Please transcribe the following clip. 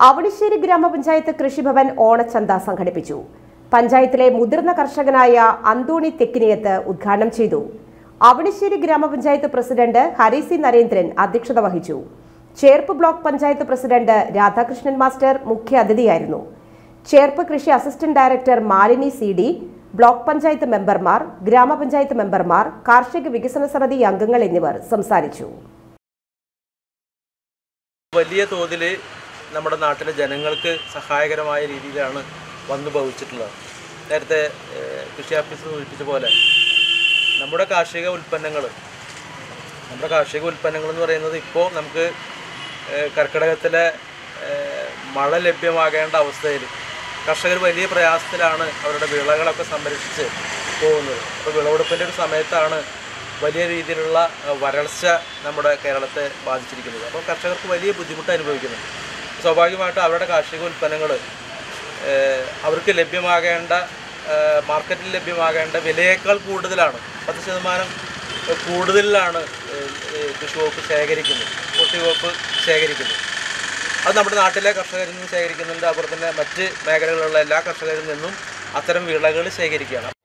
അവണിശ്ശേരി ഗ്രാമപഞ്ചായത്ത് കൃഷിഭവൻ ഓണച്ചന്ത സംഘടിപ്പിച്ചു പഞ്ചായത്തിലെ മുതിർന്ന കർഷകനായ അന്തോണി തെക്കിനിയത്ത് ഉദ്ഘാടനം ചെയ്തു അവണിശ്ശേരി ഗ്രാമപഞ്ചായത്ത് പ്രസിഡന്റ് ഹരിസി നരേന്ദ്രൻ അധ്യക്ഷത വഹിച്ചു Cherpu block panchayat president Radhakrishnan master മുഖ്യ അതിഥിയായിരുന്നു ചേർപ്പ് കൃഷി assistant director Malini C D block panchayat മെമ്പർമാർ ഗ്രാമപഞ്ചായത്ത് മെമ്പർമാർ കാർഷിക വികസന സമിതി അംഗങ്ങൾ എന്നിവർ സംസാരിച്ചു വലിയ തോതിൽ നമ്മുടെ നാട്ടിലെ ജനങ്ങൾക്ക് സഹായകരമായ രീതിയിലാണ് വന്നു ഭവിച്ചിട്ടുള്ളത് നേരത്തെ ഏഹ്, കൃഷി ഓഫീസർ സൂചിപ്പിച്ച പോലെ നമ്മുടെ കാർഷിക ഉൽപ്പന്നങ്ങൾ നമ്മുടെ കാർഷിക ഉൽപ്പന്നങ്ങൾ എന്ന് പറയുന്നത് ഇപ്പോൾ നമുക്ക് ഏഹ്, കർക്കിടകത്തിലെ ഏഹ്, മഴ ലഭ്യമാകേണ്ട അവസ്ഥയിൽ കർഷകർ വലിയ പ്രയാസത്തിലാണ് അവരുടെ വിളകളൊക്കെ സംരക്ഷിച്ച് പോകുന്നത് അപ്പോൾ വിളവെടുപ്പിൻ്റെ ഒരു സമയത്താണ് വലിയ രീതിയിലുള്ള ഏഹ്, വരൾച്ച നമ്മുടെ കേരളത്തെ ബാധിച്ചിരിക്കുന്നത് അപ്പോൾ കർഷകർക്ക് വലിയ ബുദ്ധിമുട്ട് അനുഭവിക്കുന്നുണ്ട് സ്വാഭാവികമായിട്ടും അവരുടെ കാർഷിക ഉൽപ്പന്നങ്ങൾ അവർക്ക് ലഭ്യമാകേണ്ട ഏഹ്, മാർക്കറ്റിൽ ലഭ്യമാകേണ്ട വിലയേക്കാൾ കൂടുതലാണ് പത്ത് ശതമാനം കൂടുതലാണ് ഏഹ്, ഏഹ്, കൃഷി വകുപ്പ് ശേഖരിക്കുന്നത് കൃഷി വകുപ്പ് ശേഖരിക്കുന്നത് അത് നമ്മുടെ നാട്ടിലെ കർഷകരിൽ നിന്നും ശേഖരിക്കുന്നുണ്ട് അതുപോലെ തന്നെ മറ്റ് മേഖലകളിലുള്ള എല്ലാ കർഷകരിൽ നിന്നും അത്തരം വിളകൾ ശേഖരിക്കുകയാണ്